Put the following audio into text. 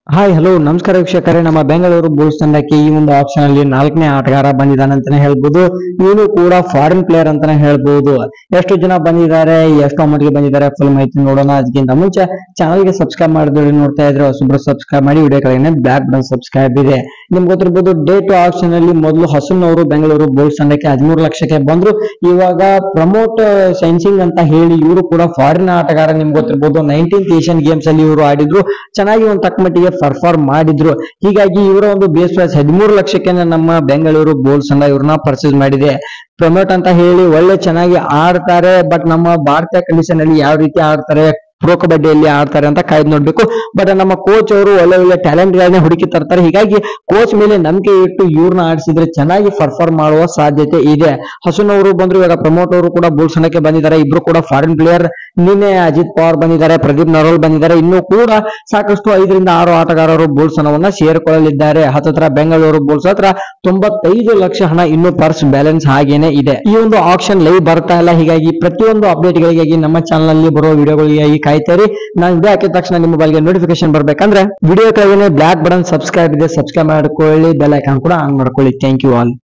hi hello ನಮಸ್ಕಾರ ವೀಕ್ಷಕರೇ ನಮ್ಮ ಬೆಂಗಳೂರು ಬುಲ್ಸ್ ತಂಡಕ್ಕೆ ಈ ಒಂದು ಆಪ್ಷನ್ ಅಲ್ಲಿ ನಾಲ್ಕನೇ ಆಟಗಾರ ಬಂದಿದ್ದಾನೆ ಅಂತಾನೆ ಹೇಳ್ಬೋದು ಇವನು ಕೂಡ ಫಾರಿನ್ ಪ್ಲೇಯರ್ ಅಂತಾನೆ ಹೇಳ್ಬೋದು ಎಷ್ಟು ಜನ ಬಂದಿದ್ದಾರೆ ಎಷ್ಟು amount ಗೆ ಬಂದಿದ್ದಾರೆ ಫುಲ್ ಮಾಹಿತಿ ನೋಡೋಣ ಅದಕ್ಕಿಂತ ಮುಂಚೆ ಚಾನಲ್ ಗೆ ಸಬ್ಸ್ಕ್ರೈಬ್ ಮಾಡಿದ್ರೆ ನೋಡ್ತಾ ಇದ್ರೆ ಹೊಸಬ್ರು ಸಬ್ಸ್ಕ್ರೈಬ್ ಮಾಡಿ ವಿಡಿಯೋ ಕೆಳಗೆ ಬ್ಲಾಕ್ ಬಟನ್ ಸಬ್ಸ್ಕ್ರೈಬ್ ಇದೆ ನಿಮ್ಗೆ ಗೊತ್ತಿರ್ಬೋದು ಡೇ ಟು ಆಪ್ಷನ್ ಅಲ್ಲಿ ಮೊದಲು ಹಸನ್ ಬೆಂಗಳೂರು ಬುಲ್ಸ್ ತಂಡಕ್ಕೆ ಹದಿಮೂರು ಲಕ್ಷಕ್ಕೆ ಬಂದ್ರು ಇವಾಗ ಪ್ರಮೋಟ್ ಸೆನ್ಸಿಂಗ್ ಅಂತ ಹೇಳಿ ಇವರು ಕೂಡ ಫಾರಿನ್ ಆಟಗಾರ ನಿಮ್ಗೆ ಗೊತ್ತಿರ್ಬೋದು ನೈನ್ಟೀನ್ತ್ ಏಷ್ಯನ್ ಗೇಮ್ಸ್ ಅಲ್ಲಿ ಇವರು ಆಡಿದ್ರು ಚೆನ್ನಾಗಿ ಒಂದು ತಕ್ಕ ಮಟ್ಟಿಗೆ ಪರ್ಫಾರ್ಮ್ ಮಾಡಿದ್ರು ಹೀಗಾಗಿ ಇವರ ಒಂದು ಬೇಸ್ ಪ್ರೈಸ್ ಹದಿಮೂರು ಲಕ್ಷಕ್ಕೆ ನಮ್ಮ ಬೆಂಗಳೂರು ಬೋಲ್ಸ್ ತಂಡ ಇವ್ರನ್ನ ಪರ್ಚೇಸ್ ಮಾಡಿದೆ ಪ್ರಮೋಟ್ ಅಂತ ಹೇಳಿ ಒಳ್ಳೆ ಚೆನ್ನಾಗಿ ಆಡ್ತಾರೆ ಬಟ್ ನಮ್ಮ ಭಾರತೀಯ ಕಂಡೀಷನ್ ಅಲ್ಲಿ ಯಾವ ರೀತಿ ಆಡ್ತಾರೆ ಪ್ರೋ ಕಬಡ್ಡಿಯಲ್ಲಿ ಆಡ್ತಾರೆ ಅಂತ ಕಾಯ್ದು ನೋಡ್ಬೇಕು ಬಟ್ ನಮ್ಮ ಕೋಚ್ ಅವರು ಒಳ್ಳೆ ಒಳ್ಳೆ ಟ್ಯಾಲೆಂಟ್ ಗಳನ್ನ ಹುಡುಕಿ ತರ್ತಾರೆ ಹೀಗಾಗಿ ಕೋಚ್ ಮೇಲೆ ನಂಬಿಕೆ ಇಟ್ಟು ಇವ್ರನ್ನ ಆಡಿಸಿದ್ರೆ ಚೆನ್ನಾಗಿ ಪರ್ಫಾರ್ಮ್ ಮಾಡುವ ಸಾಧ್ಯತೆ ಇದೆ ಹಸುನ್ ಅವರು ಬಂದ್ರು ಇವಾಗ ಪ್ರಮೋಟ್ ಅವರು ಕೂಡ ಬುಲ್ಸ್ ತಂಡಕ್ಕೆ ಬಂದಿದ್ದಾರೆ ಇಬ್ರು ಕೂಡ ಫಾರಿನ್ ಪ್ಲೇಯರ್ ನಿನ್ನೆ ಅಜಿತ್ ಪವಾರ್ ಬಂದಿದ್ದಾರೆ ಪ್ರದೀಪ್ ನರೋಲ್ ಬಂದಿದ್ದಾರೆ ಇನ್ನು ಕೂಡ ಸಾಕಷ್ಟು ಐದರಿಂದ ಆರು ಆಟಗಾರರು ಬುಲ್ಸ್ ಹಣವನ್ನ ಸೇರಿಕೊಳ್ಳಲಿದ್ದಾರೆ ಹತ್ತತ್ರ ಬೆಂಗಳೂರು ಬುಲ್ಸ್ ಹತ್ರ ತೊಂಬತ್ತೈದು ಲಕ್ಷ ಹಣ ಇನ್ನು ಪರ್ಸ್ ಬ್ಯಾಲೆನ್ಸ್ ಹಾಗೇನೆ ಇದೆ ಈ ಒಂದು ಆಪ್ಷನ್ ಲೈವ್ ಬರ್ತಾ ಇಲ್ಲ ಹೀಗಾಗಿ ಪ್ರತಿಯೊಂದು ಅಪ್ಡೇಟ್ ಗಳಿಗಾಗಿ ನಮ್ಮ ಚಾನಲ್ ಅಲ್ಲಿ ಬರುವ ವಿಡಿಯೋಗಳಿಗಾಗಿ ಕಾಯ್ತಾರೆ ನಾನು ವಿಡಿಯೋ ಹಾಕಿದ ತಕ್ಷಣ ನಿಮ್ಮ ಮೊಬೈಲ್ಗೆ ನೋಟಿಫಿಕೇಶನ್ ಬರ್ಬೇಕಂದ್ರೆ ವಿಡಿಯೋ ಕೆಳಗೆ ಬ್ಲಾಕ್ ಬಟನ್ ಸಬ್ಸ್ಕ್ರೈಬ್ ಇದೆ ಸಬ್ಸ್ಕ್ರೈಬ್ ಮಾಡ್ಕೊಳ್ಳಿ ಬೆಲ್ ಐಕಾನ್ ಕೂಡ ಆನ್ ಮಾಡ್ಕೊಳ್ಳಿ ಥ್ಯಾಂಕ್ ಯು ಆಲ್